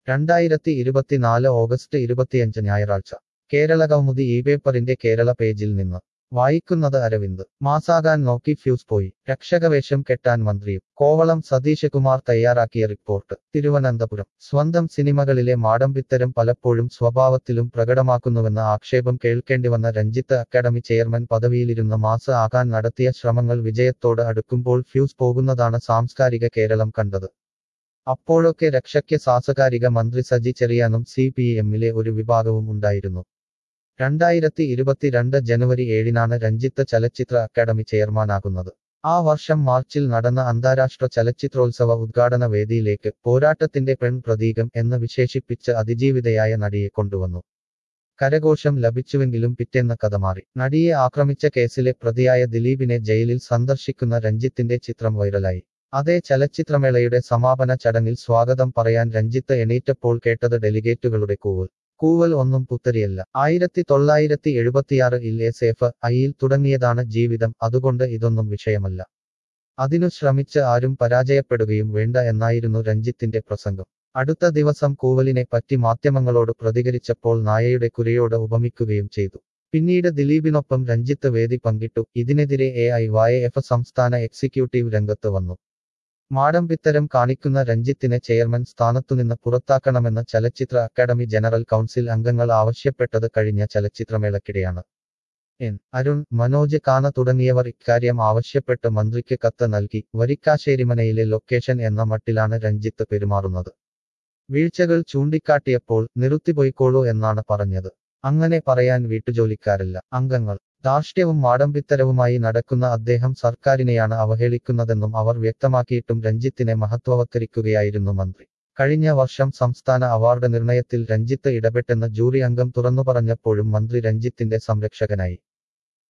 രണ്ടായിരത്തി ഇരുപത്തിനാല് ഓഗസ്റ്റ് ഇരുപത്തിയഞ്ച് ഞായറാഴ്ച കേരള കൗമുദി ഈ പേപ്പറിന്റെ കേരള പേജിൽ നിന്ന് വായിക്കുന്നത് അരവിന്ദ് മാസാകാൻ നോക്കി ഫ്യൂസ് പോയി രക്ഷകവേഷം കെട്ടാൻ മന്ത്രിയും കോവളം സതീഷ് കുമാർ തയ്യാറാക്കിയ റിപ്പോർട്ട് തിരുവനന്തപുരം സ്വന്തം സിനിമകളിലെ മാടമ്പിത്തരം പലപ്പോഴും സ്വഭാവത്തിലും പ്രകടമാക്കുന്നുവെന്ന ആക്ഷേപം കേൾക്കേണ്ടിവന്ന രഞ്ജിത്ത് അക്കാദമി ചെയർമാൻ പദവിയിലിരുന്ന മാസ് ആകാൻ നടത്തിയ ശ്രമങ്ങൾ വിജയത്തോട് അടുക്കുമ്പോൾ ഫ്യൂസ് പോകുന്നതാണ് സാംസ്കാരിക കേരളം കണ്ടത് അപ്പോഴൊക്കെ രക്ഷയ്ക്ക് സാംസ്കാരിക മന്ത്രി സജി ചെറിയാനും സി പി എമ്മിലെ ഒരു വിഭാഗവും ഉണ്ടായിരുന്നു രണ്ടായിരത്തി ഇരുപത്തിരണ്ട് ജനുവരി ഏഴിനാണ് രഞ്ജിത്ത് ചലച്ചിത്ര അക്കാദമി ചെയർമാനാകുന്നത് ആ വർഷം മാർച്ചിൽ നടന്ന അന്താരാഷ്ട്ര ചലച്ചിത്രോത്സവ ഉദ്ഘാടന വേദിയിലേക്ക് പോരാട്ടത്തിന്റെ പെൺ പ്രതീകം എന്ന് വിശേഷിപ്പിച്ച് അതിജീവിതയായ നടിയെ കൊണ്ടുവന്നു കരഘോഷം ലഭിച്ചുവെങ്കിലും പിറ്റേന്ന് കഥ മാറി നടിയെ ആക്രമിച്ച കേസിലെ പ്രതിയായ ദിലീപിനെ ജയിലിൽ സന്ദർശിക്കുന്ന രഞ്ജിത്തിന്റെ ചിത്രം വൈറലായി അതേ ചലച്ചിത്രമേളയുടെ സമാപന ചടങ്ങിൽ സ്വാഗതം പറയാൻ രഞ്ജിത്ത് എണീറ്റപ്പോൾ കേട്ടത് ഡെലിഗേറ്റുകളുടെ കൂവൽ കൂവൽ ഒന്നും പുത്തരിയല്ല ആയിരത്തി തൊള്ളായിരത്തി എഴുപത്തിയാറ് ഇൽ എസ് എഫ് ഐയിൽ തുടങ്ങിയതാണ് ജീവിതം അതുകൊണ്ട് ഇതൊന്നും വിഷയമല്ല അതിനു ശ്രമിച്ച് ആരും പരാജയപ്പെടുകയും വേണ്ട എന്നായിരുന്നു രഞ്ജിത്തിന്റെ പ്രസംഗം അടുത്ത ദിവസം കൂവലിനെ പറ്റി മാധ്യമങ്ങളോട് പ്രതികരിച്ചപ്പോൾ നായയുടെ കുരയോട് ഉപമിക്കുകയും ചെയ്തു പിന്നീട് ദിലീപിനൊപ്പം രഞ്ജിത്ത് വേദി പങ്കിട്ടു ഇതിനെതിരെ എ ഐ വൈ എഫ് സംസ്ഥാന എക്സിക്യൂട്ടീവ് രംഗത്ത് വന്നു മാടമ്പിത്തരം കാണിക്കുന്ന രഞ്ജിത്തിനെ ചെയർമാൻ സ്ഥാനത്തുനിന്ന് പുറത്താക്കണമെന്ന് ചലച്ചിത്ര അക്കാദമി ജനറൽ കൗൺസിൽ അംഗങ്ങൾ ആവശ്യപ്പെട്ടത് കഴിഞ്ഞ ചലച്ചിത്രമേളക്കിടെയാണ് എൻ അരുൺ മനോജ് കാന തുടങ്ങിയവർ ഇക്കാര്യം ആവശ്യപ്പെട്ട് മന്ത്രിക്ക് കത്ത് നൽകി വരിക്കാശ്ശേരിമനയിലെ ലൊക്കേഷൻ എന്ന മട്ടിലാണ് രഞ്ജിത്ത് പെരുമാറുന്നത് വീഴ്ചകൾ ചൂണ്ടിക്കാട്ടിയപ്പോൾ നിർത്തിപ്പോയിക്കോളൂ എന്നാണ് പറഞ്ഞത് അങ്ങനെ പറയാൻ വീട്ടുജോലിക്കാരല്ല അംഗങ്ങൾ ധാർഷ്ട്യവും മാടമ്പിത്തരവുമായി നടക്കുന്ന അദ്ദേഹം സർക്കാരിനെയാണ് അവഹേളിക്കുന്നതെന്നും അവർ വ്യക്തമാക്കിയിട്ടും രഞ്ജിത്തിനെ മഹത്വവത്കരിക്കുകയായിരുന്നു മന്ത്രി കഴിഞ്ഞ വർഷം സംസ്ഥാന അവാർഡ് നിർണയത്തിൽ രഞ്ജിത്ത് ഇടപെട്ടെന്ന് ജൂറി അംഗം തുറന്നു പറഞ്ഞപ്പോഴും മന്ത്രി രഞ്ജിത്തിന്റെ സംരക്ഷകനായി